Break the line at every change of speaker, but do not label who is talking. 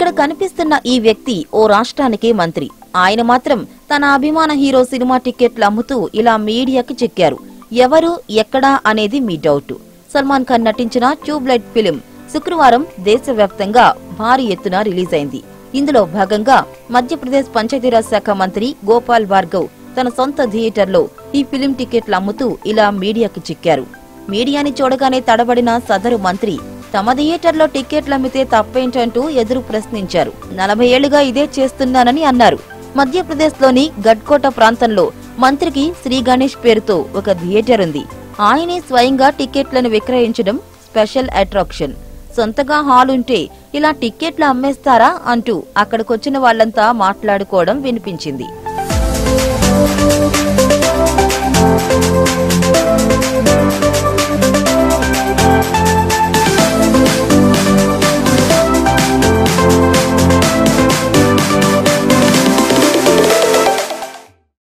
ఇక్కడ కనిపిస్తున్న ఈ వ్యక్తి ఓ రాష్ట్రానికి మంత్రి ఆయన మాత్రం తన అభిమాన హీరో సినిమా టికెట్లు అమ్ముతూ ఇలా మీడియాకి చెక్కారు ఎవరు ఎక్కడా అనేది మీ డౌట్ సల్మాన్ ఖాన్ నటించిన ట్యూబ్లైట్ ఫిలిం శుక్రవారం దేశవ్యాప్తంగా భారీ ఎత్తున రిలీజ్ అయింది ఇందులో భాగంగా మధ్యప్రదేశ్ పంచాయతీరాజ్ శాఖ మంత్రి గోపాల్ భార్గవ్ తన సొంత థియేటర్లో ఈ ఫిలిం టికెట్లు అమ్ముతూ ఇలా మీడియాకి చిక్కారు మీడియాని చూడగానే తడబడిన సదరు మంత్రి తమ థియేటర్లో టికెట్లు అమ్మితే తప్పేంటంటూ ఎదురు ప్రశ్నించారు నలభై ఏళ్లుగా ఇదే చేస్తున్నానని అన్నారు మధ్యప్రదేశ్లోని గడ్కోట ప్రాంతంలో మంత్రికి శ్రీ గణేష్ పేరుతో ఒక థియేటర్ ఉంది ఆయనే స్వయంగా టికెట్లను విక్రయించడం స్పెషల్ అట్రాక్షన్ సొంతగా హాల్ ఉంటే ఇలా టిక్కెట్లు అమ్మేస్తారా అంటూ అక్కడికొచ్చిన వాళ్ళంతా మాట్లాడుకోవడం వినిపించింది